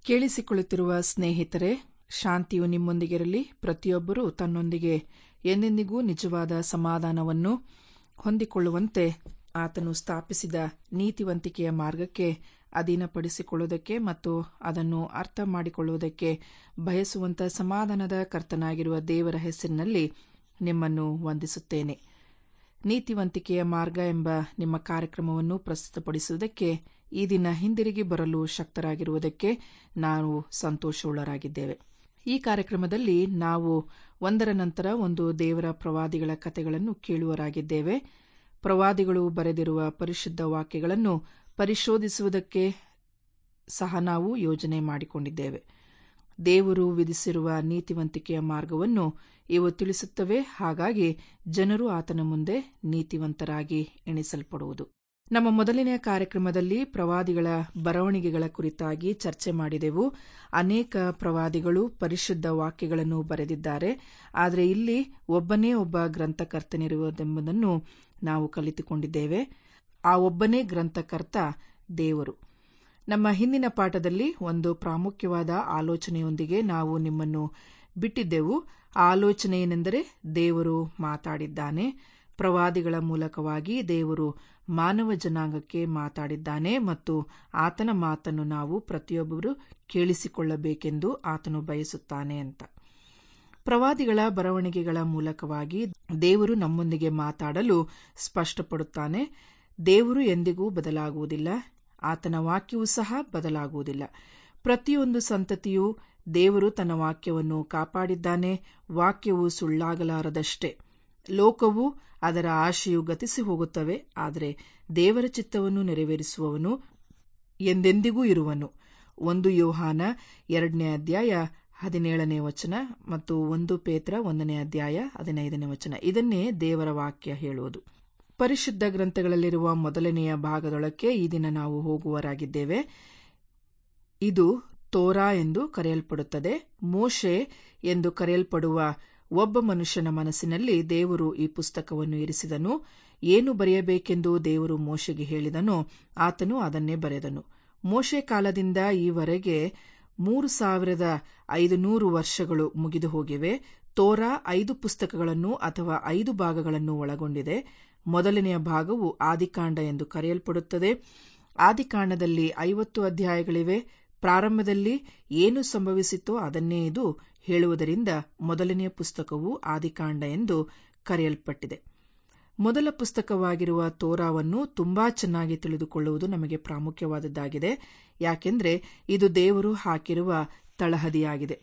ಕೇಳಿಸಿಕೊಳ್ಳುತ್ತಿರುವ ಸ್ನೇಹಿತರೆ ಶಾಂತಿಯು ನಿಮ್ಮೊಂದಿಗಿರಲಿ ಪ್ರತಿಯೊಬ್ಬರೂ ತನ್ನೊಂದಿಗೆ ಎಂದೆಂದಿಗೂ ನಿಜವಾದ ಸಮಾಧಾನವನ್ನು ಹೊಂದಿಕೊಳ್ಳುವಂತೆ ಆತನು ಸ್ಥಾಪಿಸಿದ ನೀತಿವಂತಿಕೆಯ ಮಾರ್ಗಕ್ಕೆ ಅಧೀನಪಡಿಸಿಕೊಳ್ಳುವುದಕ್ಕೆ ಮತ್ತು ಅದನ್ನು ಅರ್ಥ ಮಾಡಿಕೊಳ್ಳುವುದಕ್ಕೆ ಬಯಸುವಂತ ಸಮಾಧಾನದ ಕರ್ತನಾಗಿರುವ ದೇವರ ಹೆಸರಿನಲ್ಲಿ ನಿಮ್ಮನ್ನು ವಂದಿಸುತ್ತೇನೆ ನೀತಿವಂತಿಕೆಯ ಮಾರ್ಗ ಎಂಬ ನಿಮ್ಮ ಕಾರ್ಯಕ್ರಮವನ್ನು ಪ್ರಸ್ತುತಪಡಿಸುವುದಕ್ಕೆ ಈ ದಿನ ಹಿಂದಿರುಗಿ ಬರಲು ಶಕ್ತರಾಗಿರುವುದಕ್ಕೆ ನಾವು ಸಂತೋಷವುಳ್ಳರಾಗಿದ್ದೇವೆ ಈ ಕಾರ್ಯಕ್ರಮದಲ್ಲಿ ನಾವು ಒಂದರ ನಂತರ ಒಂದು ದೇವರ ಪ್ರವಾದಿಗಳ ಕಥೆಗಳನ್ನು ಕೇಳುವರಾಗಿದ್ದೇವೆ ಪ್ರವಾದಿಗಳು ಬರೆದಿರುವ ಪರಿಶುದ್ಧ ವಾಕ್ಯಗಳನ್ನು ಪರಿಶೋಧಿಸುವುದಕ್ಕೆ ಸಹ ನಾವು ಯೋಜನೆ ಮಾಡಿಕೊಂಡಿದ್ದೇವೆ ದೇವರು ವಿಧಿಸಿರುವ ನೀತಿವಂತಿಕೆಯ ಮಾರ್ಗವನ್ನು ಇವು ತಿಳಿಸುತ್ತವೆ ಹಾಗಾಗಿ ಜನರು ಆತನ ಮುಂದೆ ನೀತಿವಂತರಾಗಿ ಎಣಿಸಲ್ಪಡುವುದು ನಮ್ಮ ಮೊದಲನೆಯ ಕಾರ್ಯಕ್ರಮದಲ್ಲಿ ಪ್ರವಾದಿಗಳ ಬರವಣಿಗೆಗಳ ಕುರಿತಾಗಿ ಚರ್ಚೆ ಮಾಡಿದೆವು ಅನೇಕ ಪ್ರವಾದಿಗಳು ಪರಿಶುದ್ಧ ವಾಕ್ಯಗಳನ್ನು ಬರೆದಿದ್ದಾರೆ ಆದರೆ ಇಲ್ಲಿ ಒಬ್ಬನೇ ಒಬ್ಬ ಗ್ರಂಥಕರ್ತನಿರುವುದೆಂಬುದನ್ನು ನಾವು ಕಲಿತುಕೊಂಡಿದ್ದೇವೆ ಆ ಒಬ್ಬನೇ ಗ್ರಂಥಕರ್ತ ದೇವರು ನಮ್ಮ ಹಿಂದಿನ ಪಾಠದಲ್ಲಿ ಒಂದು ಪ್ರಾಮುಖ್ಯವಾದ ಆಲೋಚನೆಯೊಂದಿಗೆ ನಾವು ನಿಮ್ಮನ್ನು ಬಿಟ್ಟಿದ್ದೆವು ಆ ಆಲೋಚನೆ ಏನೆಂದರೆ ದೇವರು ಮಾತಾಡಿದ್ದಾನೆ ಪ್ರವಾದಿಗಳ ಮೂಲಕವಾಗಿ ದೇವರು ಮಾನವ ಜನಾಂಗಕ್ಕೆ ಮಾತಾಡಿದ್ದಾನೆ ಮತ್ತು ಆತನ ಮಾತನ್ನು ನಾವು ಪ್ರತಿಯೊಬ್ಬರು ಕೇಳಿಸಿಕೊಳ್ಳಬೇಕೆಂದು ಆತನು ಬಯಸುತ್ತಾನೆ ಅಂತ ಪ್ರವಾದಿಗಳ ಬರವಣಿಗೆಗಳ ಮೂಲಕವಾಗಿ ದೇವರು ನಮ್ಮೊಂದಿಗೆ ಮಾತಾಡಲು ಸ್ಪಷ್ಟಪಡುತ್ತಾನೆ ದೇವರು ಎಂದಿಗೂ ಬದಲಾಗುವುದಿಲ್ಲ ಆತನ ವಾಕ್ಯವೂ ಸಹ ಬದಲಾಗುವುದಿಲ್ಲ ಪ್ರತಿಯೊಂದು ಸಂತತಿಯು ದೇವರು ತನ್ನ ವಾಕ್ಯವನ್ನು ಕಾಪಾಡಿದ್ದಾನೆ ವಾಕ್ಯವು ಸುಳ್ಳಾಗಲಾರದಷ್ಟೇ ಲೋಕವು ಅದರ ಆಶೆಯು ಗತಿಸಿ ಹೋಗುತ್ತವೆ ಆದರೆ ದೇವರ ಚಿತ್ತವನ್ನು ನೆರವೇರಿಸುವವನು ಎಂದೆಂದಿಗೂ ಇರುವನು ಒಂದು ಯೋಹಾನ ಎರಡನೇ ಅಧ್ಯಾಯ ಹದಿನೇಳನೇ ವಚನ ಮತ್ತು ಒಂದು ಪೇತ್ರ ಒಂದನೇ ಅಧ್ಯಾಯ ಹದಿನೈದನೇ ವಚನ ಇದನ್ನೇ ದೇವರ ವಾಕ್ಯ ಹೇಳುವುದು ಪರಿಶುದ್ಧ ಗ್ರಂಥಗಳಲ್ಲಿರುವ ಮೊದಲನೆಯ ಭಾಗದೊಳಕ್ಕೆ ಈ ದಿನ ನಾವು ಹೋಗುವರಾಗಿದ್ದೇವೆ ಇದು ತೋರಾ ಎಂದು ಕರೆಯಲ್ಪಡುತ್ತದೆ ಮೋಶೆ ಎಂದು ಕರೆಯಲ್ಪಡುವ ಒಬ್ಬ ಮನುಷ್ಯನ ಮನಸ್ಸಿನಲ್ಲಿ ದೇವರು ಈ ಪುಸ್ತಕವನ್ನು ಇರಿಸಿದನು ಏನು ಬರೆಯಬೇಕೆಂದು ದೇವರು ಮೋಶೆಗೆ ಹೇಳಿದನೋ ಆತನು ಅದನ್ನೇ ಬರೆದನು ಮೋಶೆ ಕಾಲದಿಂದ ಈವರೆಗೆ ಮೂರು ಸಾವಿರದ ಐದು ನೂರು ವರ್ಷಗಳು ಮುಗಿದು ಹೋಗಿವೆ ತೋರಾ ಐದು ಪುಸ್ತಕಗಳನ್ನು ಅಥವಾ ಐದು ಭಾಗಗಳನ್ನು ಒಳಗೊಂಡಿದೆ ಮೊದಲನೆಯ ಭಾಗವು ಆದಿಕಾಂಡ ಎಂದು ಕರೆಯಲ್ಪಡುತ್ತದೆ ಆದಿಕಾಂಡದಲ್ಲಿ ಐವತ್ತು ಅಧ್ಯಾಯಗಳಿವೆ ಪ್ರಾರಂಭದಲ್ಲಿ ಏನು ಸಂಭವಿಸಿತೋ ಅದನ್ನೇ ಇದು ಹೇಳುವುದರಿಂದ ಮೊದಲನೆಯ ಪುಸ್ತಕವು ಆದಿಕಾಂಡ ಎಂದು ಕರೆಯಲ್ಪಟ್ಟಿದೆ ಮೊದಲ ಪುಸ್ತಕವಾಗಿರುವ ತೋರಾವನ್ನು ತುಂಬಾ ಚೆನ್ನಾಗಿ ತಿಳಿದುಕೊಳ್ಳುವುದು ನಮಗೆ ಪ್ರಾಮುಖ್ಯವಾದದ್ದಾಗಿದೆ ಯಾಕೆಂದರೆ ಇದು ದೇವರು ಹಾಕಿರುವ ತಳಹದಿಯಾಗಿದೆ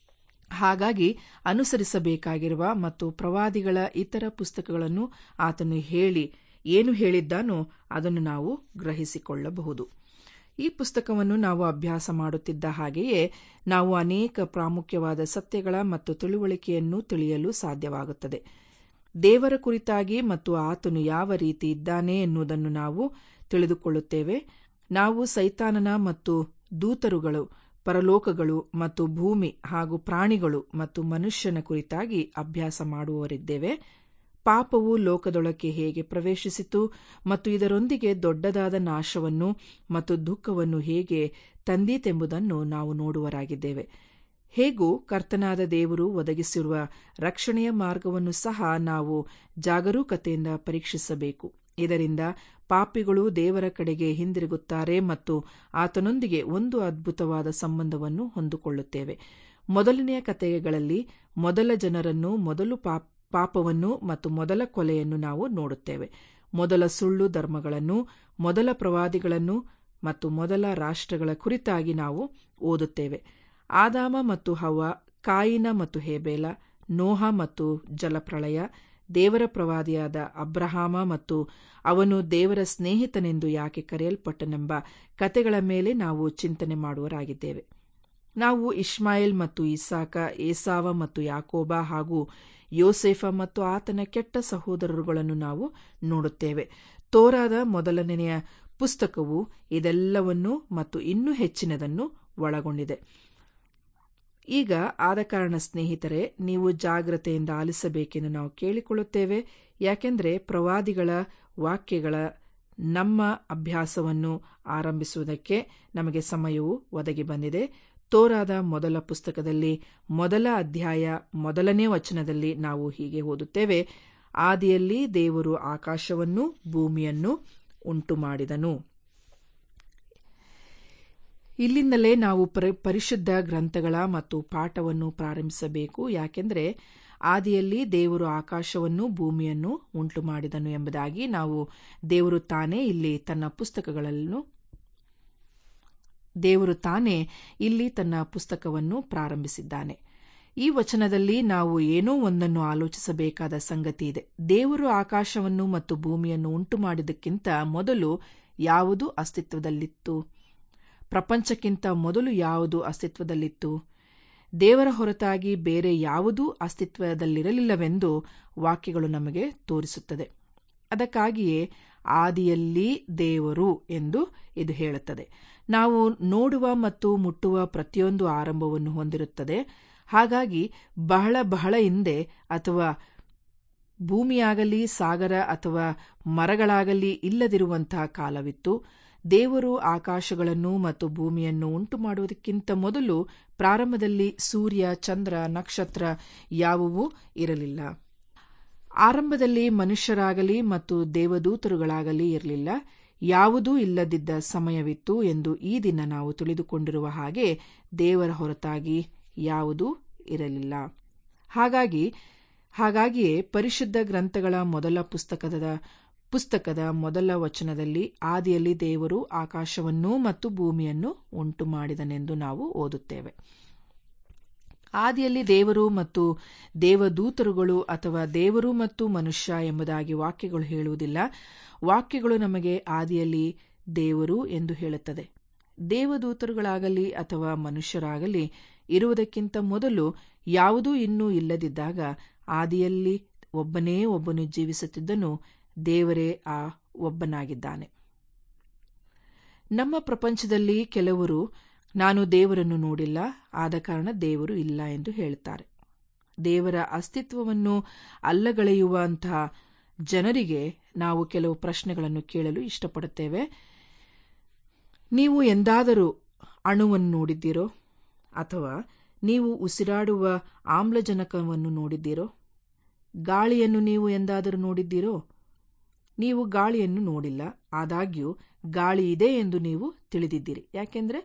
ಹಾಗಾಗಿ ಅನುಸರಿಸಬೇಕಾಗಿರುವ ಮತ್ತು ಪ್ರವಾದಿಗಳ ಇತರ ಪುಸ್ತಕಗಳನ್ನು ಆತನು ಹೇಳಿ ಏನು ಹೇಳಿದ್ದಾನೋ ಅದನ್ನು ನಾವು ಗ್ರಹಿಸಿಕೊಳ್ಳಬಹುದು ಈ ಪುಸ್ತಕವನ್ನು ನಾವು ಅಭ್ಯಾಸ ಮಾಡುತ್ತಿದ್ದ ಹಾಗೆಯೇ ನಾವು ಅನೇಕ ಪ್ರಾಮುಖ್ಯವಾದ ಸತ್ಯಗಳ ಮತ್ತು ತಿಳುವಳಿಕೆಯನ್ನು ತಿಳಿಯಲು ಸಾಧ್ಯವಾಗುತ್ತದೆ ದೇವರ ಕುರಿತಾಗಿ ಮತ್ತು ಆತನು ಯಾವ ರೀತಿ ಇದ್ದಾನೆ ಎನ್ನುವುದನ್ನು ನಾವು ತಿಳಿದುಕೊಳ್ಳುತ್ತೇವೆ ನಾವು ಸೈತಾನನ ಮತ್ತು ದೂತರುಗಳು ಪರಲೋಕಗಳು ಮತ್ತು ಭೂಮಿ ಹಾಗೂ ಪ್ರಾಣಿಗಳು ಮತ್ತು ಮನುಷ್ಯನ ಕುರಿತಾಗಿ ಅಭ್ಯಾಸ ಮಾಡುವವರಿದ್ದೇವೆ ಪಾಪವು ಲೋಕದೊಳಕ್ಕೆ ಹೇಗೆ ಪ್ರವೇಶಿಸಿತು ಮತ್ತು ಇದರೊಂದಿಗೆ ದೊಡ್ಡದಾದ ನಾಶವನ್ನು ಮತ್ತು ದುಃಖವನ್ನು ಹೇಗೆ ತಂದೀತೆಂಬುದನ್ನು ನಾವು ನೋಡುವರಾಗಿದ್ದೇವೆ ಹೇಗೂ ಕರ್ತನಾದ ದೇವರು ಒದಗಿಸಿರುವ ರಕ್ಷಣೆಯ ಮಾರ್ಗವನ್ನು ಸಹ ನಾವು ಜಾಗರೂಕತೆಯಿಂದ ಪರೀಕ್ಷಿಸಬೇಕು ಇದರಿಂದ ಪಾಪಿಗಳು ದೇವರ ಕಡೆಗೆ ಹಿಂದಿರುಗುತ್ತಾರೆ ಮತ್ತು ಆತನೊಂದಿಗೆ ಒಂದು ಅದ್ಭುತವಾದ ಸಂಬಂಧವನ್ನು ಹೊಂದಿಕೊಳ್ಳುತ್ತೇವೆ ಮೊದಲನೆಯ ಕಥೆಗಳಲ್ಲಿ ಮೊದಲ ಜನರನ್ನು ಮೊದಲು ಪಾಪವನ್ನು ಮತ್ತು ಮೊದಲ ಕೊಲೆಯನ್ನು ನಾವು ನೋಡುತ್ತೇವೆ ಮೊದಲ ಸುಳ್ಳು ಧರ್ಮಗಳನ್ನು ಮೊದಲ ಪ್ರವಾದಿಗಳನ್ನು ಮತ್ತು ಮೊದಲ ರಾಷ್ಟ್ರಗಳ ಕುರಿತಾಗಿ ನಾವು ಓದುತ್ತೇವೆ ಆದಾಮ ಮತ್ತು ಹವ ಕಾಯಿನ ಮತ್ತು ಹೇಬೇಲ ನೋಹ ಮತ್ತು ಜಲಪ್ರಳಯ ದೇವರ ಪ್ರವಾದಿಯಾದ ಅಬ್ರಹಾಮ ಮತ್ತು ಅವನು ದೇವರ ಸ್ನೇಹಿತನೆಂದು ಯಾಕೆ ಕರೆಯಲ್ಪಟ್ಟನೆಂಬ ಕತೆಗಳ ಮೇಲೆ ನಾವು ಚಿಂತನೆ ಮಾಡುವರಾಗಿದ್ದೇವೆ ನಾವು ಇಷ್ಮಾಯೇಲ್ ಮತ್ತು ಇಸಾಕ ಏಸಾವ ಮತ್ತು ಯಾಕೋಬ ಹಾಗೂ ಯೋಸೇಫ ಮತ್ತು ಆತನ ಕೆಟ್ಟ ಸಹೋದರರುಗಳನ್ನು ನಾವು ನೋಡುತ್ತೇವೆ ತೋರಾದ ಮೊದಲನೆಯ ಪುಸ್ತಕವು ಇದೆಲ್ಲವನ್ನೂ ಮತ್ತು ಇನ್ನೂ ಹೆಚ್ಚಿನದನ್ನು ಒಳಗೊಂಡಿದೆ ಈಗ ಆದ ಕಾರಣ ಸ್ನೇಹಿತರೆ ನೀವು ಜಾಗ್ರತೆಯಿಂದ ಆಲಿಸಬೇಕೆಂದು ನಾವು ಕೇಳಿಕೊಳ್ಳುತ್ತೇವೆ ಯಾಕೆಂದರೆ ಪ್ರವಾದಿಗಳ ವಾಕ್ಯಗಳ ನಮ್ಮ ಅಭ್ಯಾಸವನ್ನು ಆರಂಭಿಸುವುದಕ್ಕೆ ನಮಗೆ ಸಮಯವು ಒದಗಿ ಬಂದಿದೆ ತೋರಾದ ಮೊದಲ ಪುಸ್ತಕದಲ್ಲಿ ಮೊದಲ ಅಧ್ಯಾಯ ಮೊದಲನೇ ವಚನದಲ್ಲಿ ನಾವು ಹೀಗೆ ಓದುತ್ತೇವೆ ಆದಿಯಲ್ಲಿ ದೇವರು ಆಕಾಶವನ್ನು ಭೂಮಿಯನ್ನು ಉಂಟು ಮಾಡಿದನು ಇಲ್ಲಿಂದಲೇ ನಾವು ಪರಿಶುದ್ಧ ಗ್ರಂಥಗಳ ಮತ್ತು ಪಾಠವನ್ನು ಪ್ರಾರಂಭಿಸಬೇಕು ಯಾಕೆಂದರೆ ಆದಿಯಲ್ಲಿ ದೇವರು ಆಕಾಶವನ್ನು ಭೂಮಿಯನ್ನು ಉಂಟು ಮಾಡಿದನು ಎಂಬುದಾಗಿ ನಾವು ದೇವರು ತಾನೇ ಇಲ್ಲಿ ತನ್ನ ಪುಸ್ತಕಗಳನ್ನು ದೇವರು ತಾನೇ ಇಲ್ಲಿ ತನ್ನ ಪುಸ್ತಕವನ್ನು ಪ್ರಾರಂಭಿಸಿದ್ದಾನೆ ಈ ವಚನದಲ್ಲಿ ನಾವು ಏನೋ ಒಂದನ್ನು ಆಲೋಚಿಸಬೇಕಾದ ಸಂಗತಿ ಇದೆ ದೇವರು ಆಕಾಶವನ್ನು ಮತ್ತು ಭೂಮಿಯನ್ನು ಉಂಟು ಮಾಡಿದ್ದಕ್ಕಿಂತ ಮೊದಲು ಯಾವುದು ಅಸ್ತಿತ್ವದಲ್ಲಿತ್ತು ಪ್ರಪಂಚಕ್ಕಿಂತ ಮೊದಲು ಯಾವುದು ಅಸ್ತಿತ್ವದಲ್ಲಿತ್ತು ದೇವರ ಹೊರತಾಗಿ ಬೇರೆ ಯಾವುದೂ ಅಸ್ತಿತ್ವದಲ್ಲಿರಲಿಲ್ಲವೆಂದು ವಾಕ್ಯಗಳು ನಮಗೆ ತೋರಿಸುತ್ತದೆ ಅದಕ್ಕಾಗಿಯೇ ಆದಿಯಲ್ಲಿ ದೇವರು ಎಂದು ಇದು ಹೇಳುತ್ತದೆ ನಾವು ನೋಡುವ ಮತ್ತು ಮುಟ್ಟುವ ಪ್ರತಿಯೊಂದು ಆರಂಭವನ್ನು ಹೊಂದಿರುತ್ತದೆ ಹಾಗಾಗಿ ಬಹಳ ಬಹಳ ಹಿಂದೆ ಅಥವಾ ಭೂಮಿಯಾಗಲಿ ಸಾಗರ ಅಥವಾ ಮರಗಳಾಗಲಿ ಇಲ್ಲದಿರುವಂತಹ ಕಾಲವಿತ್ತು ದೇವರು ಆಕಾಶಗಳನ್ನು ಮತ್ತು ಭೂಮಿಯನ್ನು ಉಂಟು ಮಾಡುವುದಕ್ಕಿಂತ ಮೊದಲು ಪ್ರಾರಂಭದಲ್ಲಿ ಸೂರ್ಯ ಚಂದ್ರ ನಕ್ಷತ್ರ ಯಾವುವೂ ಇರಲಿಲ್ಲ ಆರಂಭದಲ್ಲಿ ಮನುಷ್ಯರಾಗಲಿ ಮತ್ತು ದೇವದೂತರುಗಳಾಗಲಿ ಇರಲಿಲ್ಲ ಯಾವುದೂ ಇಲ್ಲದಿದ್ದ ಸಮಯವಿತ್ತು ಎಂದು ಈ ದಿನ ನಾವು ತಿಳಿದುಕೊಂಡಿರುವ ಹಾಗೆ ದೇವರ ಹೊರತಾಗಿ ಯಾವುದೂ ಇರಲಿಲ್ಲ ಹಾಗಾಗಿ ಹಾಗಾಗಿಯೇ ಪರಿಶುದ್ಧ ಗ್ರಂಥಗಳ ಮೊದಲ ಪುಸ್ತಕದ ಪುಸ್ತಕದ ಮೊದಲ ವಚನದಲ್ಲಿ ಆದಿಯಲ್ಲಿ ದೇವರು ಆಕಾಶವನ್ನು ಮತ್ತು ಭೂಮಿಯನ್ನು ಉಂಟು ಮಾಡಿದನೆಂದು ನಾವು ಓದುತ್ತೇವೆ ಆದಿಯಲ್ಲಿ ದೇವರು ಮತ್ತು ದೇವದೂತರುಗಳು ಅಥವಾ ದೇವರು ಮತ್ತು ಮನುಷ್ಯ ಎಂಬುದಾಗಿ ವಾಕ್ಯಗಳು ಹೇಳುವುದಿಲ್ಲ ವಾಕ್ಯಗಳು ನಮಗೆ ಆದಿಯಲ್ಲಿ ದೇವರು ಎಂದು ಹೇಳುತ್ತದೆ ದೇವದೂತರುಗಳಾಗಲಿ ಅಥವಾ ಮನುಷ್ಯರಾಗಲಿ ಇರುವುದಕ್ಕಿಂತ ಮೊದಲು ಯಾವುದೂ ಇನ್ನೂ ಇಲ್ಲದಿದ್ದಾಗ ಆದಿಯಲ್ಲಿ ಒಬ್ಬನೇ ಒಬ್ಬನು ಜೀವಿಸುತ್ತಿದ್ದನು ದೇವರೇ ಆ ಒಬ್ಬನಾಗಿದ್ದಾನೆ ನಮ್ಮ ಪ್ರಪಂಚದಲ್ಲಿ ಕೆಲವರು ನಾನು ದೇವರನ್ನು ನೋಡಿಲ್ಲ ಆದ ಕಾರಣ ದೇವರು ಇಲ್ಲ ಎಂದು ಹೇಳುತ್ತಾರೆ ದೇವರ ಅಸ್ತಿತ್ವವನ್ನು ಅಲ್ಲಗಳೆಯುವಂತಹ ಜನರಿಗೆ ನಾವು ಕೆಲವು ಪ್ರಶ್ನೆಗಳನ್ನು ಕೇಳಲು ಇಷ್ಟಪಡುತ್ತೇವೆ ನೀವು ಎಂದಾದರೂ ಅಣುವನ್ನು ನೋಡಿದ್ದೀರೋ ಅಥವಾ ನೀವು ಉಸಿರಾಡುವ ಆಮ್ಲಜನಕವನ್ನು ನೋಡಿದ್ದೀರೋ ಗಾಳಿಯನ್ನು ನೀವು ಎಂದಾದರೂ ನೋಡಿದ್ದೀರೋ ನೀವು ಗಾಳಿಯನ್ನು ನೋಡಿಲ್ಲ ಆದಾಗ್ಯೂ ಗಾಳಿ ಇದೆ ಎಂದು ನೀವು ತಿಳಿದಿದ್ದೀರಿ ಯಾಕೆಂದರೆ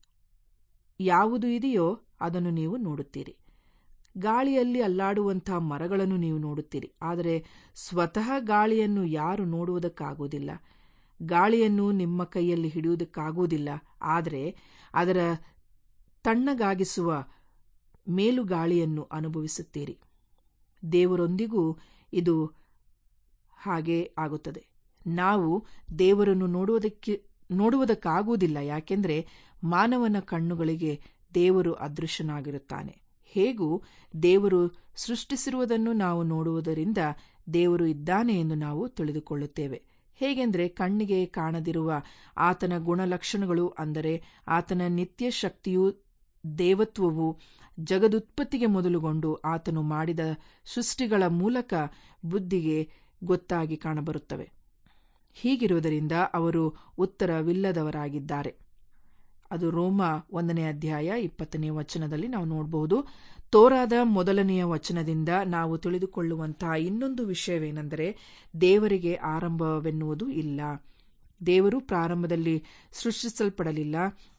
ಯಾವುದು ಇದೆಯೋ ಅದನ್ನು ನೀವು ನೋಡುತ್ತೀರಿ ಗಾಳಿಯಲ್ಲಿ ಅಲ್ಲಾಡುವಂತಹ ಮರಗಳನ್ನು ನೀವು ನೋಡುತ್ತೀರಿ ಆದರೆ ಸ್ವತಃ ಗಾಳಿಯನ್ನು ಯಾರು ನೋಡುವುದಕ್ಕಾಗುವುದಿಲ್ಲ ಗಾಳಿಯನ್ನು ನಿಮ್ಮ ಕೈಯಲ್ಲಿ ಹಿಡಿಯುವುದಕ್ಕಾಗುವುದಿಲ್ಲ ಆದರೆ ಅದರ ತಣ್ಣಗಾಗಿಸುವ ಮೇಲುಗಾಳಿಯನ್ನು ಅನುಭವಿಸುತ್ತೀರಿ ದೇವರೊಂದಿಗೂ ಇದು ಹಾಗೆ ಆಗುತ್ತದೆ ನಾವು ದೇವರನ್ನು ನೋಡುವುದಕ್ಕೆ ನೋಡುವುದಕ್ಕಾಗುವುದಿಲ್ಲ ಯಾಕೆಂದರೆ ಮಾನವನ ಕಣ್ಣುಗಳಿಗೆ ದೇವರು ಅದೃಶ್ಯನಾಗಿರುತ್ತಾನೆ ಹೇಗೂ ದೇವರು ಸೃಷ್ಟಿಸಿರುವುದನ್ನು ನಾವು ನೋಡುವುದರಿಂದ ದೇವರು ಇದ್ದಾನೆ ಎಂದು ನಾವು ತಿಳಿದುಕೊಳ್ಳುತ್ತೇವೆ ಹೇಗೆಂದರೆ ಕಣ್ಣಿಗೆ ಕಾಣದಿರುವ ಆತನ ಗುಣಲಕ್ಷಣಗಳು ಅಂದರೆ ಆತನ ನಿತ್ಯ ಶಕ್ತಿಯು ದೇವತ್ವವು ಜಗದುತ್ಪತ್ತಿಗೆ ಮೊದಲುಗೊಂಡು ಆತನು ಮಾಡಿದ ಸೃಷ್ಟಿಗಳ ಮೂಲಕ ಬುದ್ಧಿಗೆ ಗೊತ್ತಾಗಿ ಕಾಣಬರುತ್ತವೆ ಹೀಗಿರುವುದರಿಂದ ಅವರು ಉತ್ತರವಿಲ್ಲದವರಾಗಿದ್ದಾರೆ ಅದು ರೋಮ ಒಂದನೇ ಅಧ್ಯಾಯ ಇಪ್ಪತ್ತನೇ ವಚನದಲ್ಲಿ ನಾವು ನೋಡಬಹುದು ತೋರಾದ ಮೊದಲನೆಯ ವಚನದಿಂದ ನಾವು ತಿಳಿದುಕೊಳ್ಳುವಂತಹ ಇನ್ನೊಂದು ವಿಷಯವೇನೆಂದರೆ ದೇವರಿಗೆ ಆರಂಭವೆನ್ನುವುದು ಇಲ್ಲ ದೇವರು ಪ್ರಾರಂಭದಲ್ಲಿ ಸೃಷ್ಟಿಸಲ್ಪಡಲಿಲ್ಲ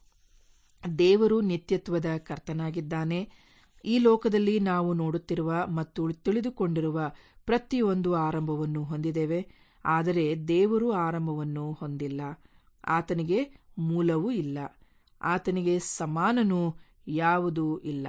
ದೇವರು ನಿತ್ಯತ್ವದ ಕರ್ತನಾಗಿದ್ದಾನೆ ಈ ಲೋಕದಲ್ಲಿ ನಾವು ನೋಡುತ್ತಿರುವ ಮತ್ತು ತಿಳಿದುಕೊಂಡಿರುವ ಪ್ರತಿಯೊಂದು ಆರಂಭವನ್ನು ಹೊಂದಿದ್ದೇವೆ ಆದರೆ ದೇವರು ಆರಂಭವನ್ನು ಹೊಂದಿಲ್ಲ ಆತನಿಗೆ ಮೂಲವೂ ಇಲ್ಲ ಆತನಿಗೆ ಸಮಾನನೂ ಯಾವುದೂ ಇಲ್ಲ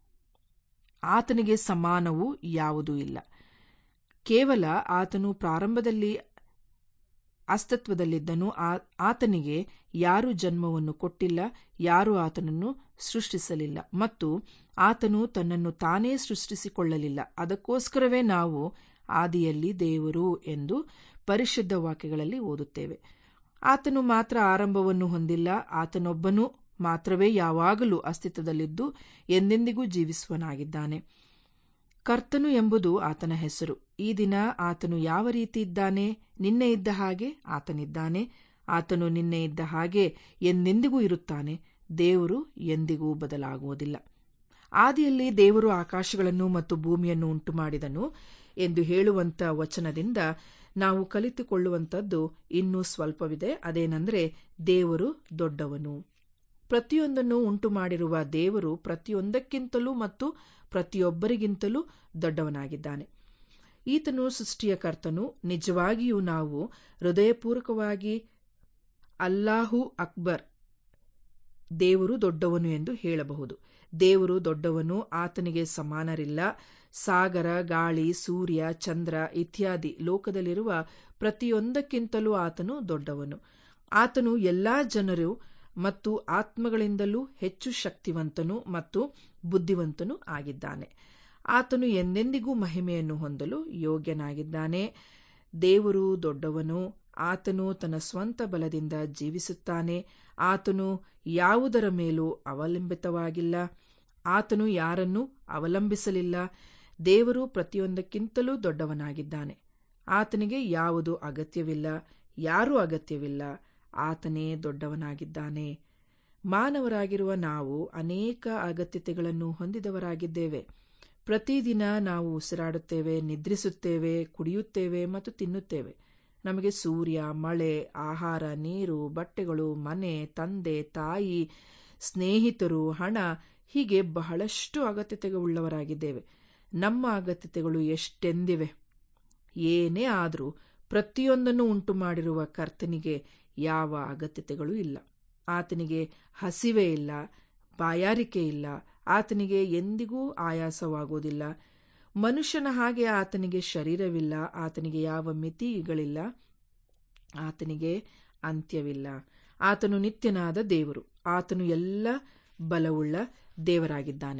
ಆತನಿಗೆ ಸಮಾನವೂ ಯಾವುದೂ ಇಲ್ಲ ಕೇವಲ ಆತನು ಪ್ರಾರಂಭದಲ್ಲಿ ಅಸ್ತಿತ್ವದಲ್ಲಿದ್ದನು ಆತನಿಗೆ ಯಾರೂ ಜನ್ಮವನ್ನು ಕೊಟ್ಟಿಲ್ಲ ಯಾರೂ ಆತನನ್ನು ಸೃಷ್ಟಿಸಲಿಲ್ಲ ಮತ್ತು ಆತನು ತನ್ನನ್ನು ತಾನೇ ಸೃಷ್ಟಿಸಿಕೊಳ್ಳಲಿಲ್ಲ ಅದಕ್ಕೋಸ್ಕರವೇ ನಾವು ಆದಿಯಲ್ಲಿ ದೇವರು ಎಂದು ಪರಿಶುದ್ಧ ವಾಕ್ಯಗಳಲ್ಲಿ ಓದುತ್ತೇವೆ ಆತನು ಮಾತ್ರ ಆರಂಭವನ್ನು ಹೊಂದಿಲ್ಲ ಆತನೊಬ್ಬನು ಮಾತ್ರವೇ ಯಾವಾಗಲೂ ಅಸ್ತಿತ್ವದಲ್ಲಿದ್ದು ಎಂದೆಂದಿಗೂ ಜೀವಿಸುವನಾಗಿದ್ದಾನೆ ಕರ್ತನು ಎಂಬುದು ಆತನ ಹೆಸರು ಈ ದಿನ ಆತನು ಯಾವ ರೀತಿ ಇದ್ದಾನೆ ನಿನ್ನೆ ಇದ್ದ ಹಾಗೆ ಆತನಿದ್ದಾನೆ ಆತನು ನಿನ್ನೆ ಇದ್ದ ಹಾಗೆ ಎಂದೆಂದಿಗೂ ಇರುತ್ತಾನೆ ದೇವರು ಎಂದಿಗೂ ಬದಲಾಗುವುದಿಲ್ಲ ಆದಿಯಲ್ಲಿ ದೇವರು ಆಕಾಶಗಳನ್ನು ಮತ್ತು ಭೂಮಿಯನ್ನು ಉಂಟು ಮಾಡಿದನು ಎಂದು ಹೇಳುವಂತ ವಚನದಿಂದ ನಾವು ಕಲಿತುಕೊಳ್ಳುವಂಥದ್ದು ಇನ್ನೂ ಸ್ವಲ್ಪವಿದೆ ಅದೇನೆಂದರೆ ದೇವರು ದೊಡ್ಡವನು ಪ್ರತಿಯೊಂದನ್ನು ಉಂಟು ಮಾಡಿರುವ ದೇವರು ಪ್ರತಿಯೊಂದಕ್ಕಿಂತಲೂ ಮತ್ತು ಪ್ರತಿಯೊಬ್ಬರಿಗಿಂತಲೂ ದೊಡ್ಡವನಾಗಿದ್ದಾನೆ ಈತನು ಸೃಷ್ಟಿಯ ಕರ್ತನು ನಿಜವಾಗಿಯೂ ನಾವು ಹೃದಯಪೂರ್ವಕವಾಗಿ ಅಲ್ಲಾಹು ಅಕ್ಬರ್ ದೇವರು ದೊಡ್ಡವನು ಎಂದು ಹೇಳಬಹುದು ದೇವರು ದೊಡ್ಡವನು ಆತನಿಗೆ ಸಮಾನರಿಲ್ಲ ಸಾಗರ ಗಾಳಿ ಸೂರ್ಯ ಚಂದ್ರ ಇತ್ಯಾದಿ ಲೋಕದಲ್ಲಿರುವ ಪ್ರತಿಯೊಂದಕ್ಕಿಂತಲೂ ಆತನು ದೊಡ್ಡವನು ಆತನು ಎಲ್ಲಾ ಜನರು ಮತ್ತು ಆತ್ಮಗಳಿಂದಲೂ ಹೆಚ್ಚು ಶಕ್ತಿವಂತನು ಮತ್ತು ಬುದ್ಧಿವಂತನೂ ಆಗಿದ್ದಾನೆ ಆತನು ಎಂದೆಂದಿಗೂ ಮಹಿಮೆಯನ್ನು ಹೊಂದಲು ಯೋಗ್ಯನಾಗಿದ್ದಾನೆ ದೇವರು ದೊಡ್ಡವನು ಆತನು ತನ್ನ ಸ್ವಂತ ಬಲದಿಂದ ಜೀವಿಸುತ್ತಾನೆ ಆತನು ಯಾವುದರ ಮೇಲೂ ಅವಲಂಬಿತವಾಗಿಲ್ಲ ಆತನು ಯಾರನ್ನೂ ಅವಲಂಬಿಸಲಿಲ್ಲ ದೇವರು ಪ್ರತಿಯೊಂದಕ್ಕಿಂತಲೂ ದೊಡ್ಡವನಾಗಿದ್ದಾನೆ ಆತನಿಗೆ ಯಾವುದು ಅಗತ್ಯವಿಲ್ಲ ಯಾರೂ ಅಗತ್ಯವಿಲ್ಲ ಆತನೇ ದೊಡ್ಡವನಾಗಿದ್ದಾನೆ ಮಾನವರಾಗಿರುವ ನಾವು ಅನೇಕ ಅಗತ್ಯತೆಗಳನ್ನು ಹೊಂದಿದವರಾಗಿದ್ದೇವೆ ಪ್ರತಿದಿನ ನಾವು ಉಸಿರಾಡುತ್ತೇವೆ ನಿದ್ರಿಸುತ್ತೇವೆ ಕುಡಿಯುತ್ತೇವೆ ಮತ್ತು ತಿನ್ನುತ್ತೇವೆ ನಮಗೆ ಸೂರ್ಯ ಮಳೆ ಆಹಾರ ನೀರು ಬಟ್ಟೆಗಳು ಮನೆ ತಂದೆ ತಾಯಿ ಸ್ನೇಹಿತರು ಹಣ ಹೀಗೆ ಬಹಳಷ್ಟು ಅಗತ್ಯತೆಗಳುಳ್ಳವರಾಗಿದ್ದೇವೆ ನಮ್ಮ ಅಗತ್ಯತೆಗಳು ಎಷ್ಟೆಂದಿವೆ ಏನೇ ಆದರೂ ಪ್ರತಿಯೊಂದನ್ನು ಉಂಟು ಮಾಡಿರುವ ಕರ್ತನಿಗೆ ಯಾವ ಅಗತ್ಯತೆಗಳೂ ಇಲ್ಲ ಆತನಿಗೆ ಹಸಿವೆ ಇಲ್ಲ ಬಾಯಾರಿಕೆ ಇಲ್ಲ ಆತನಿಗೆ ಎಂದಿಗೂ ಆಯಾಸವಾಗುವುದಿಲ್ಲ ಮನುಷ್ಯನ ಹಾಗೆ ಆತನಿಗೆ ಶರೀರವಿಲ್ಲ ಆತನಿಗೆ ಯಾವ ಮಿತಿಗಳಿಲ್ಲ ಆತನಿಗೆ ಅಂತ್ಯವಿಲ್ಲ ಆತನು ನಿತ್ಯನಾದ ದೇವರು ಆತನು ಎಲ್ಲ ಬಲವುಳ್ಳ ದೇವರಾಗಿದ್ದಾನೆ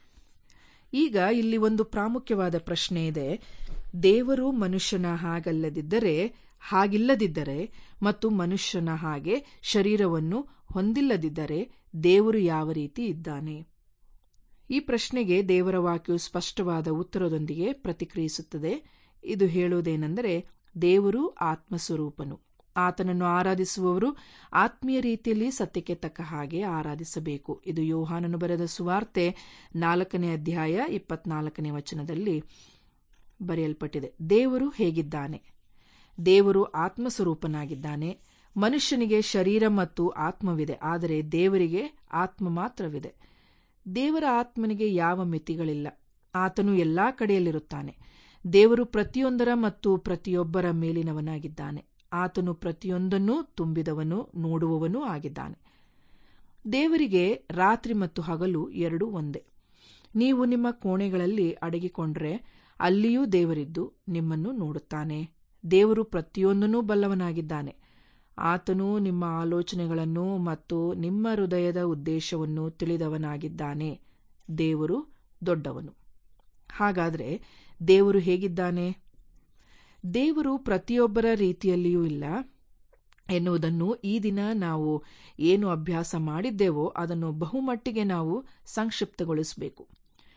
ಈಗ ಇಲ್ಲಿ ಒಂದು ಪ್ರಾಮುಖ್ಯವಾದ ಪ್ರಶ್ನೆ ಇದೆ ದೇವರು ಮನುಷ್ಯನ ಹಾಗಲ್ಲದಿದ್ದರೆ ಹಾಗಿಲ್ಲದಿದ್ದರೆ ಮತ್ತು ಮನುಷ್ಯನ ಹಾಗೆ ಶರೀರವನ್ನು ಹೊಂದಿಲ್ಲದಿದ್ದರೆ ದೇವರು ಯಾವ ರೀತಿ ಇದ್ದಾನೆ ಈ ಪ್ರಶ್ನೆಗೆ ದೇವರ ವಾಕ್ಯವು ಸ್ಪಷ್ಟವಾದ ಉತ್ತರದೊಂದಿಗೆ ಪ್ರತಿಕ್ರಿಯಿಸುತ್ತದೆ ಇದು ಹೇಳುವುದೇನೆಂದರೆ ದೇವರು ಆತ್ಮಸ್ವರೂಪನು ಆತನನ್ನು ಆರಾಧಿಸುವವರು ಆತ್ಮೀಯ ರೀತಿಯಲ್ಲಿ ಸತ್ಯಕ್ಕೆ ತಕ್ಕ ಹಾಗೆ ಆರಾಧಿಸಬೇಕು ಇದು ಯೋಹಾನನು ಬರೆದ ಸುವಾರ್ತೆ ನಾಲ್ಕನೇ ಅಧ್ಯಾಯ ಇಪ್ಪತ್ನಾಲ್ಕನೇ ವಚನದಲ್ಲಿ ಬರೆಯಲ್ಪಟ್ಟಿದೆ ದೇವರು ಹೇಗಿದ್ದಾನೆ ದೇವರು ಆತ್ಮಸ್ವರೂಪನಾಗಿದ್ದಾನೆ ಮನುಷ್ಯನಿಗೆ ಶರೀರ ಮತ್ತು ಆತ್ಮವಿದೆ ಆದರೆ ದೇವರಿಗೆ ಆತ್ಮ ಮಾತ್ರವಿದೆ ದೇವರ ಆತ್ಮನಿಗೆ ಯಾವ ಮಿತಿಗಳಿಲ್ಲ ಆತನು ಎಲ್ಲಾ ಕಡೆಯಲ್ಲಿರುತ್ತಾನೆ ದೇವರು ಪ್ರತಿಯೊಂದರ ಮತ್ತು ಪ್ರತಿಯೊಬ್ಬರ ಮೇಲಿನವನಾಗಿದ್ದಾನೆ ಆತನು ಪ್ರತಿಯೊಂದನ್ನೂ ತುಂಬಿದವನು ನೋಡುವವನೂ ಆಗಿದ್ದಾನೆ ದೇವರಿಗೆ ರಾತ್ರಿ ಮತ್ತು ಹಗಲು ಎರಡೂ ಒಂದೇ ನೀವು ನಿಮ್ಮ ಕೋಣೆಗಳಲ್ಲಿ ಅಡಗಿಕೊಂಡ್ರೆ ಅಲ್ಲಿಯೂ ದೇವರಿದ್ದು ನಿಮ್ಮನ್ನು ನೋಡುತ್ತಾನೆ ದೇವರು ಪ್ರತಿಯೊಂದನ್ನೂ ಬಲ್ಲವನಾಗಿದ್ದಾನೆ ಆತನು ನಿಮ್ಮ ಆಲೋಚನೆಗಳನ್ನು ಮತ್ತು ನಿಮ್ಮ ಹೃದಯದ ಉದ್ದೇಶವನ್ನು ತಿಳಿದವನಾಗಿದ್ದಾನೆ ದೇವರು ದೊಡ್ಡವನು ಹಾಗಾದರೆ ದೇವರು ಹೇಗಿದ್ದಾನೆ ದೇವರು ಪ್ರತಿಯೊಬ್ಬರ ರೀತಿಯಲ್ಲಿಯೂ ಇಲ್ಲ ಎನ್ನುವುದನ್ನು ಈ ದಿನ ನಾವು ಏನು ಅಭ್ಯಾಸ ಮಾಡಿದ್ದೇವೋ ಅದನ್ನು ಬಹುಮಟ್ಟಿಗೆ ನಾವು ಸಂಕ್ಷಿಪ್ತಗೊಳಿಸಬೇಕು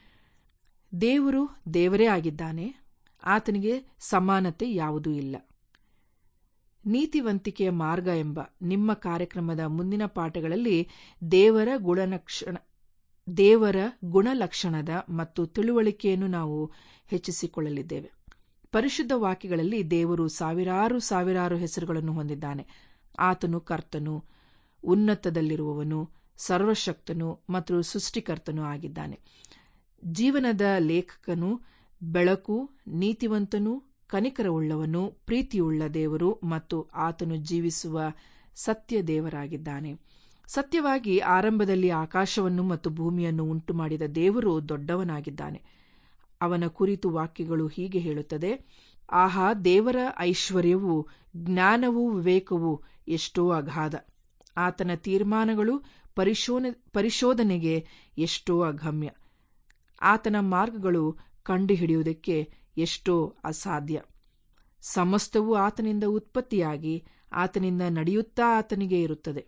ದೇವರು ದೇವರೇ ಆಗಿದ್ದಾನೆ ಆತನಿಗೆ ಸಮಾನತೆ ಯಾವುದೂ ಇಲ್ಲ ನೀತಿವಂತಿಕೆಯ ಮಾರ್ಗ ಎಂಬ ನಿಮ್ಮ ಕಾರ್ಯಕ್ರಮದ ಮುಂದಿನ ಪಾಠಗಳಲ್ಲಿ ದೇವರ ಗುಣಲಕ್ಷಣ ದೇವರ ಗುಣಲಕ್ಷಣದ ಮತ್ತು ತಿಳುವಳಿಕೆಯನ್ನು ನಾವು ಹೆಚ್ಚಿಸಿಕೊಳ್ಳಲಿದ್ದೇವೆ ಪರಿಶುದ್ಧ ವಾಕ್ಯಗಳಲ್ಲಿ ದೇವರು ಸಾವಿರಾರು ಸಾವಿರಾರು ಹೆಸರುಗಳನ್ನು ಹೊಂದಿದ್ದಾನೆ ಆತನು ಕರ್ತನು ಉನ್ನತದಲ್ಲಿರುವವನು ಸರ್ವಶಕ್ತನು ಮತ್ತು ಸೃಷ್ಟಿಕರ್ತನೂ ಆಗಿದ್ದಾನೆ ಜೀವನದ ಲೇಖಕನು ಬೆಳಕು ನೀತಿವಂತನು ಕನಿಕರವುಳ್ಳವನು ಪ್ರೀತಿಯುಳ್ಳ ದೇವರು ಮತ್ತು ಆತನು ಜೀವಿಸುವ ಸತ್ಯ ದೇವರಾಗಿದ್ದಾನೆ ಸತ್ಯವಾಗಿ ಆರಂಭದಲ್ಲಿ ಆಕಾಶವನ್ನು ಮತ್ತು ಭೂಮಿಯನ್ನು ಉಂಟು ಮಾಡಿದ ದೇವರು ದೊಡ್ಡವನಾಗಿದ್ದಾನೆ ಅವನ ಕುರಿತು ವಾಕ್ಯಗಳು ಹೀಗೆ ಹೇಳುತ್ತದೆ ಆಹಾ ದೇವರ ಐಶ್ವರ್ಯವೂ ಜ್ಞಾನವೂ ವಿವೇಕವೂ ಎಷ್ಟೋ ಅಗಾಧ ಆತನ ತೀರ್ಮಾನಗಳು ಪರಿಶೋನ ಪರಿಶೋಧನೆಗೆ ಎಷ್ಟೋ ಅಗಮ್ಯ ಆತನ ಮಾರ್ಗಗಳು ಕಂಡುಹಿಡಿಯುವುದಕ್ಕೆ ಎಷ್ಟೋ ಅಸಾಧ್ಯ ಸಮಸ್ತವೂ ಆತನಿಂದ ಉತ್ಪತ್ತಿಯಾಗಿ ಆತನಿಂದ ನಡೆಯುತ್ತಾ ಆತನಿಗೆ ಇರುತ್ತದೆ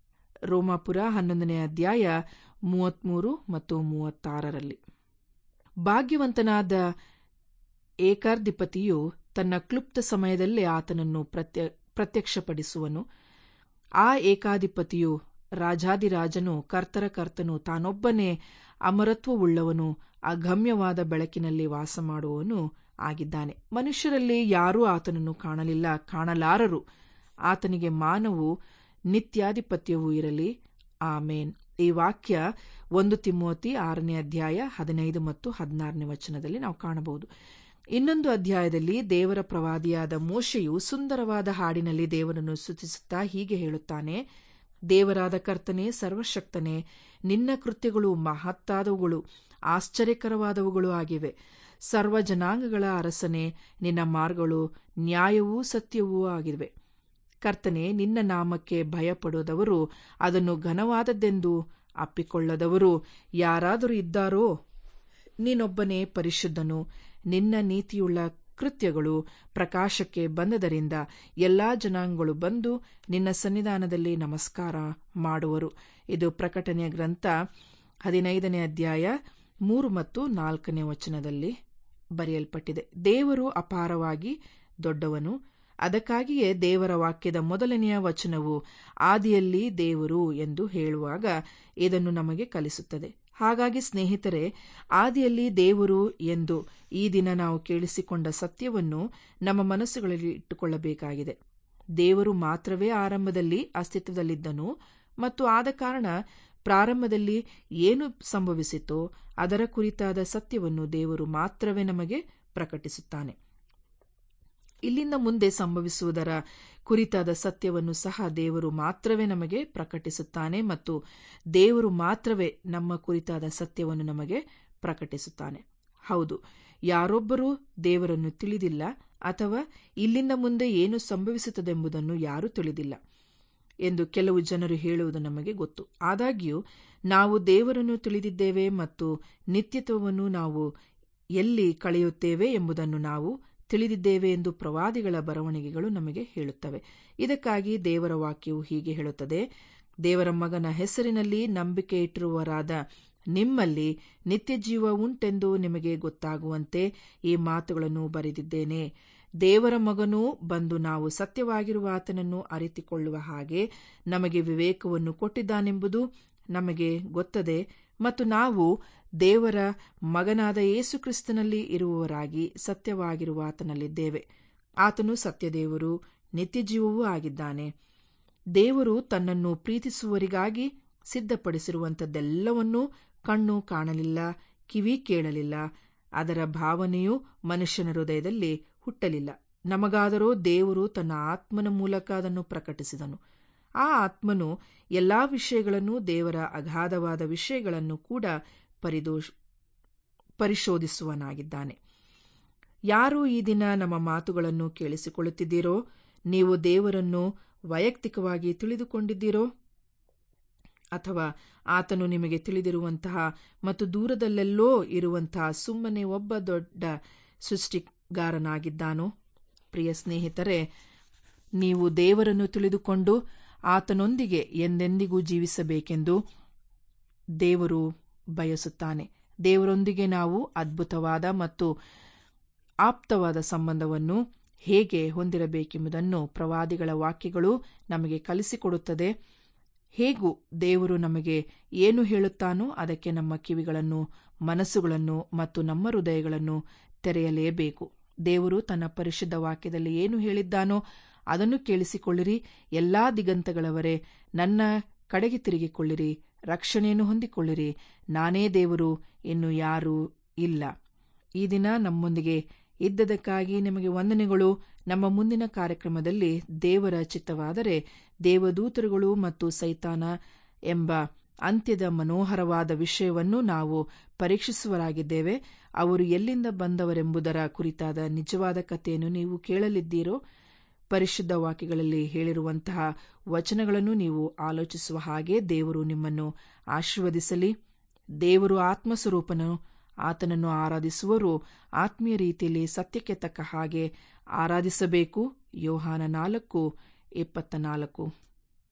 ರೋಮಾಪುರ ಹನ್ನೊಂದನೇ ಅಧ್ಯಾಯ ಮೂವತ್ಮೂರು ಮತ್ತು ಮೂವತ್ತಾರರಲ್ಲಿ ಭಾಗ್ಯವಂತನಾದ ಏಕಾರ್ಧಿಪತಿಯು ತನ್ನ ಕ್ಲುಪ್ತ ಸಮಯದಲ್ಲೇ ಆತನನ್ನು ಪ್ರತ್ಯ ಪ್ರತ್ಯಕ್ಷಪಡಿಸುವನು ಆ ಏಕಾಧಿಪತಿಯು ರಾಜಾದಿರಾಜನು ಕರ್ತರ ಕರ್ತನು ತಾನೊಬ್ಬನೇ ಅಮರತ್ವವುಳ್ಳವನು ಅಗಮ್ಯವಾದ ಬೆಳಕಿನಲ್ಲಿ ವಾಸ ಮಾಡುವವನು ಆಗಿದ್ದಾನೆ ಮನುಷ್ಯರಲ್ಲಿ ಯಾರೂ ಆತನನ್ನು ಕಾಣಲಿಲ್ಲ ಕಾಣಲಾರರು ಆತನಿಗೆ ಮಾನವು ನಿತ್ಯಾಧಿಪತ್ಯವೂ ಇರಲಿ ಆಮೇನ್ ಈ ವಾಕ್ಯ ಒಂದು ತಿಮ್ಮೋತಿ ಆರನೇ ಅಧ್ಯಾಯ ಹದಿನೈದು ಮತ್ತು ಹದಿನಾರನೇ ವಚನದಲ್ಲಿ ನಾವು ಕಾಣಬಹುದು ಇನ್ನೊಂದು ಅಧ್ಯಾಯದಲ್ಲಿ ದೇವರ ಪ್ರವಾದಿಯಾದ ಮೋಶೆಯು ಸುಂದರವಾದ ಹಾಡಿನಲ್ಲಿ ದೇವರನ್ನು ಸ್ತುತಿಸುತ್ತಾ ಹೀಗೆ ಹೇಳುತ್ತಾನೆ ದೇವರಾದ ಕರ್ತನೆ ಸರ್ವಶಕ್ತನೇ ನಿನ್ನ ಕೃತ್ಯಗಳು ಮಹತ್ತಾದವುಗಳು ಆಶ್ಚರ್ಯಕರವಾದವುಗಳು ಆಗಿವೆ ಸರ್ವ ಜನಾಂಗಗಳ ಅರಸನೆ ನಿನ್ನ ಮಾರ್ಗಗಳು ನ್ಯಾಯವೂ ಸತ್ಯವೂ ಆಗಿವೆ ಕರ್ತನೆ ನಿನ್ನ ನಾಮಕ್ಕೆ ಭಯಪಡೋದವರು ಅದನ್ನು ಘನವಾದದ್ದೆಂದು ಅಪ್ಪಿಕೊಳ್ಳದವರು ಯಾರಾದರೂ ಇದ್ದಾರೋ ನೀನೊಬ್ಬನೇ ಪರಿಶುದ್ಧನು ನಿನ್ನ ನೀತಿಯುಳ್ಳ ಕೃತ್ಯಗಳು ಪ್ರಕಾಶಕ್ಕೆ ಬಂದದರಿಂದ ಎಲ್ಲಾ ಜನಾಂಗಗಳು ಬಂದು ನಿನ್ನ ಸನ್ನಿಧಾನದಲ್ಲಿ ನಮಸ್ಕಾರ ಮಾಡುವರು ಇದು ಪ್ರಕಟಣೆಯ ಗ್ರಂಥ ಹದಿನೈದನೇ ಅಧ್ಯಾಯ ಮೂರು ಮತ್ತು ನಾಲ್ಕನೇ ವಚನದಲ್ಲಿ ಬರೆಯಲ್ಪಟ್ಟಿದೆ ದೇವರು ಅಪಾರವಾಗಿ ದೊಡ್ಡವನು ಅದಕ್ಕಾಗಿಯೇ ದೇವರ ವಾಕ್ಯದ ಮೊದಲನೆಯ ವಚನವು ಆದಿಯಲ್ಲಿ ದೇವರು ಎಂದು ಹೇಳುವಾಗ ಇದನ್ನು ನಮಗೆ ಕಲಿಸುತ್ತದೆ ಹಾಗಾಗಿ ಸ್ನೇಹಿತರೆ ಆದಿಯಲ್ಲಿ ದೇವರು ಎಂದು ಈ ದಿನ ನಾವು ಕೇಳಿಸಿಕೊಂಡ ಸತ್ಯವನ್ನು ನಮ್ಮ ಮನಸ್ಸುಗಳಲ್ಲಿ ಇಟ್ಟುಕೊಳ್ಳಬೇಕಾಗಿದೆ ದೇವರು ಮಾತ್ರವೇ ಆರಂಭದಲ್ಲಿ ಅಸ್ತಿತ್ವದಲ್ಲಿದ್ದನು ಮತ್ತು ಆದ ಕಾರಣ ಪ್ರಾರಂಭದಲ್ಲಿ ಏನು ಸಂಭವಿಸಿತೋ ಅದರ ಕುರಿತಾದ ಸತ್ಯವನ್ನು ದೇವರು ಮಾತ್ರವೇ ನಮಗೆ ಪ್ರಕಟಿಸುತ್ತಾನೆ ಇಲ್ಲಿಂದ ಮುಂದೆ ಸಂಭವಿಸುವುದರ ಕುರಿತಾದ ಸತ್ಯವನ್ನು ಸಹ ದೇವರು ಮಾತ್ರವೇ ನಮಗೆ ಪ್ರಕಟಿಸುತ್ತಾನೆ ಮತ್ತು ದೇವರು ಮಾತ್ರವೇ ನಮ್ಮ ಕುರಿತಾದ ಸತ್ಯವನ್ನು ನಮಗೆ ಪ್ರಕಟಿಸುತ್ತಾನೆ ಹೌದು ಯಾರೊಬ್ಬರೂ ದೇವರನ್ನು ತಿಳಿದಿಲ್ಲ ಅಥವಾ ಇಲ್ಲಿಂದ ಮುಂದೆ ಏನು ಸಂಭವಿಸುತ್ತದೆಂಬುದನ್ನು ಯಾರೂ ತಿಳಿದಿಲ್ಲ ಎಂದು ಕೆಲವು ಜನರು ಹೇಳುವುದು ನಮಗೆ ಗೊತ್ತು ಆದಾಗ್ಯೂ ನಾವು ದೇವರನ್ನು ತಿಳಿದಿದ್ದೇವೆ ಮತ್ತು ನಿತ್ಯತ್ವವನ್ನು ನಾವು ಎಲ್ಲಿ ಕಳೆಯುತ್ತೇವೆ ಎಂಬುದನ್ನು ನಾವು ತಿಳಿದಿದ್ದೇವೆ ಎಂದು ಪ್ರವಾದಿಗಳ ಬರವಣಿಗೆಗಳು ನಮಗೆ ಹೇಳುತ್ತವೆ ಇದಕ್ಕಾಗಿ ದೇವರ ವಾಕ್ಯವು ಹೀಗೆ ಹೇಳುತ್ತದೆ ದೇವರ ಮಗನ ಹೆಸರಿನಲ್ಲಿ ನಂಬಿಕೆ ಇಟ್ಟಿರುವರಾದ ನಿಮ್ಮಲ್ಲಿ ನಿತ್ಯ ಜೀವ ಉಂಟೆಂದು ನಿಮಗೆ ಗೊತ್ತಾಗುವಂತೆ ಈ ಮಾತುಗಳನ್ನು ಬರೆದಿದ್ದೇನೆ ದೇವರ ಮಗನೂ ಬಂದು ನಾವು ಸತ್ಯವಾಗಿರುವ ಆತನನ್ನು ಅರಿತುಕೊಳ್ಳುವ ಹಾಗೆ ನಮಗೆ ವಿವೇಕವನ್ನು ಕೊಟ್ಟಿದ್ದಾನೆಂಬುದು ನಮಗೆ ಗೊತ್ತದೆ ಮತ್ತು ನಾವು ದೇವರ ಮಗನಾದ ಯೇಸುಕ್ರಿಸ್ತನಲ್ಲಿ ಇರುವವರಾಗಿ ಸತ್ಯವಾಗಿರುವ ಆತನಲ್ಲಿದ್ದೇವೆ ಆತನು ಸತ್ಯದೇವರು ನಿತ್ಯಜೀವವೂ ಆಗಿದ್ದಾನೆ ದೇವರು ತನ್ನನ್ನು ಪ್ರೀತಿಸುವವರಿಗಾಗಿ ಸಿದ್ಧಪಡಿಸಿರುವಂಥದ್ದೆಲ್ಲವನ್ನೂ ಕಣ್ಣು ಕಾಣಲಿಲ್ಲ ಕಿವಿ ಕೇಳಲಿಲ್ಲ ಅದರ ಭಾವನೆಯೂ ಮನುಷ್ಯನ ಹೃದಯದಲ್ಲಿ ಹುಟ್ಟಲಿಲ್ಲ ನಮಗಾದರೋ ದೇವರು ತನ್ನ ಆತ್ಮನ ಮೂಲಕ ಅದನ್ನು ಪ್ರಕಟಿಸಿದನು ಆ ಆತ್ಮನು ಎಲ್ಲಾ ವಿಷಯಗಳನ್ನು ದೇವರ ಅಗಾಧವಾದ ವಿಷಯಗಳನ್ನು ಕೂಡ ಪರಿದೋಷ್ ಪರಿಶೋಧಿಸುವನಾಗಿದ್ದಾನೆ ಯಾರು ಈ ದಿನ ನಮ್ಮ ಮಾತುಗಳನ್ನು ಕೇಳಿಸಿಕೊಳ್ಳುತ್ತಿದ್ದೀರೋ ನೀವು ದೇವರನ್ನು ವೈಯಕ್ತಿಕವಾಗಿ ತಿಳಿದುಕೊಂಡಿದ್ದೀರೋ ಅಥವಾ ಆತನು ನಿಮಗೆ ತಿಳಿದಿರುವಂತಹ ಮತ್ತು ದೂರದಲ್ಲೆಲ್ಲೋ ಇರುವಂತಹ ಸುಮ್ಮನೆ ಒಬ್ಬ ದೊಡ್ಡ ಸೃಷ್ಟಿಗಾರನಾಗಿದ್ದಾನೋ ಪ್ರಿಯ ಸ್ನೇಹಿತರೆ ನೀವು ದೇವರನ್ನು ತಿಳಿದುಕೊಂಡು ಆತನೊಂದಿಗೆ ಎಂದೆಂದಿಗೂ ಜೀವಿಸಬೇಕೆಂದು ದೇವರು ಬಯಸುತ್ತಾನೆ ದೇವರೊಂದಿಗೆ ನಾವು ಅದ್ಭುತವಾದ ಮತ್ತು ಆಪ್ತವಾದ ಸಂಬಂಧವನ್ನು ಹೇಗೆ ಹೊಂದಿರಬೇಕೆಂಬುದನ್ನು ಪ್ರವಾದಿಗಳ ವಾಕ್ಯಗಳು ನಮಗೆ ಕಲಿಸಿಕೊಡುತ್ತದೆ ಹೇಗೂ ದೇವರು ನಮಗೆ ಏನು ಹೇಳುತ್ತಾನೋ ಅದಕ್ಕೆ ನಮ್ಮ ಕಿವಿಗಳನ್ನು ಮನಸ್ಸುಗಳನ್ನು ಮತ್ತು ನಮ್ಮ ಹೃದಯಗಳನ್ನು ತೆರೆಯಲೇಬೇಕು ದೇವರು ತನ್ನ ಪರಿಶುದ್ಧ ವಾಕ್ಯದಲ್ಲಿ ಏನು ಹೇಳಿದ್ದಾನೋ ಅದನ್ನು ಕೇಳಿಸಿಕೊಳ್ಳಿರಿ ಎಲ್ಲಾ ದಿಗಂತಗಳವರೇ ನನ್ನ ಕಡೆಗೆ ತಿರುಗಿಕೊಳ್ಳಿರಿ ರಕ್ಷಣೆಯನ್ನು ಹೊಂದಿಕೊಳ್ಳಿರಿ ನಾನೇ ದೇವರು ಇನ್ನು ಯಾರೂ ಇಲ್ಲ ಈ ದಿನ ನಮ್ಮೊಂದಿಗೆ ಇದ್ದದಕ್ಕಾಗಿ ನಿಮಗೆ ವಂದನೆಗಳು ನಮ್ಮ ಮುಂದಿನ ಕಾರ್ಯಕ್ರಮದಲ್ಲಿ ದೇವರ ಚಿತ್ತವಾದರೆ ದೇವದೂತರುಗಳು ಮತ್ತು ಸೈತಾನ ಎಂಬ ಅಂತ್ಯದ ಮನೋಹರವಾದ ವಿಷಯವನ್ನು ನಾವು ಪರೀಕ್ಷಿಸುವರಾಗಿದ್ದೇವೆ ಅವರು ಎಲ್ಲಿಂದ ಬಂದವರೆಂಬುದರ ಕುರಿತಾದ ನಿಜವಾದ ಕಥೆಯನ್ನು ನೀವು ಕೇಳಲಿದ್ದೀರೋ ಪರಿಶುದ್ಧ ವಾಕ್ಯಗಳಲ್ಲಿ ಹೇಳಿರುವಂತಹ ವಚನಗಳನ್ನು ನೀವು ಆಲೋಚಿಸುವ ಹಾಗೆ ದೇವರು ನಿಮ್ಮನ್ನು ಆಶೀರ್ವದಿಸಲಿ ದೇವರು ಆತ್ಮಸ್ವರೂಪನು ಆತನನ್ನು ಆರಾಧಿಸುವರು ಆತ್ಮೀಯ ರೀತಿಯಲ್ಲಿ ಸತ್ಯಕ್ಕೆ ತಕ್ಕ ಹಾಗೆ ಆರಾಧಿಸಬೇಕು ಯೋಹಾನ ನಾಲ್ಕು ಇಪ್ಪತ್ತ ನಾಲ್ಕು